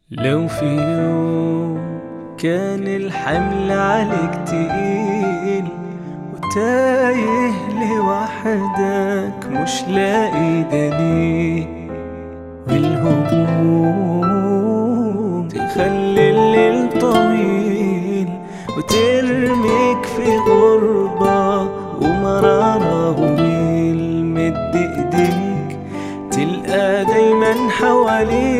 لو في يوم كان الحمل عليك تقيل وتايه لوحدك مش لاقي دليل والهموم تخلي الليل طويل وترميك في غربة ومرارة وميل مد ايديك تلقى دايما حواليك